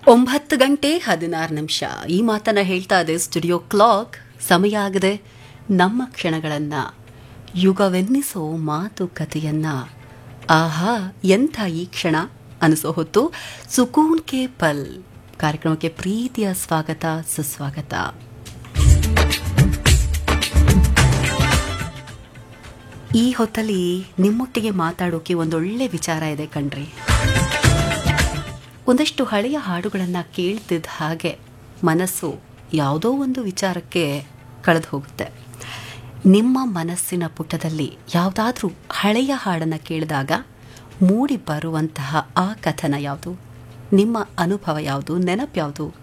ಒಂಬತ್ತು ಗಂಟೆ ಹದಿನಾರು ನಿಮಿಷ ಈ ಮಾತನ್ನ ಹೇಳ್ತಾ ಇದೆ ಸ್ಟುಡಿಯೋ ಕ್ಲಾಕ್ ಸಮಯ ಆಗದೆ ನಮ್ಮ ಕ್ಷಣಗಳನ್ನ ಯುಗವೆನ್ನಿಸೋ ಮಾತುಕತೆಯನ್ನ ಆಹಾ ಎಂಥ ಈ ಕ್ಷಣ ಅನಿಸೋ ಹೊತ್ತು ಸುಕೂನ್ ಕೆ ಪಲ್ ಕಾರ್ಯಕ್ರಮಕ್ಕೆ ಪ್ರೀತಿಯ ಸ್ವಾಗತ ಸುಸ್ವಾಗತ ಈ ಹೊತ್ತಲ್ಲಿ ನಿಮ್ಮೊಟ್ಟಿಗೆ ಮಾತಾಡೋಕೆ ಒಂದೊಳ್ಳೆ ವಿಚಾರ ಇದೆ ಕಣ್ರಿ ಒಂದಷ್ಟು ಹಳೆಯ ಹಾಡುಗಳನ್ನು ಕೇಳ್ತಿದ್ದ ಹಾಗೆ ಮನಸ್ಸು ಯಾವುದೋ ಒಂದು ವಿಚಾರಕ್ಕೆ ಕಳೆದು ಹೋಗುತ್ತೆ ನಿಮ್ಮ ಮನಸ್ಸಿನ ಪುಟದಲ್ಲಿ ಯಾವುದಾದ್ರೂ ಹಳೆಯ ಹಾಡನ್ನು ಕೇಳಿದಾಗ ಮೂಡಿ ಬರುವಂತಹ ಆ ಕಥನ ಯಾವುದು ನಿಮ್ಮ ಅನುಭವ ಯಾವುದು ನೆನಪು ಯಾವುದು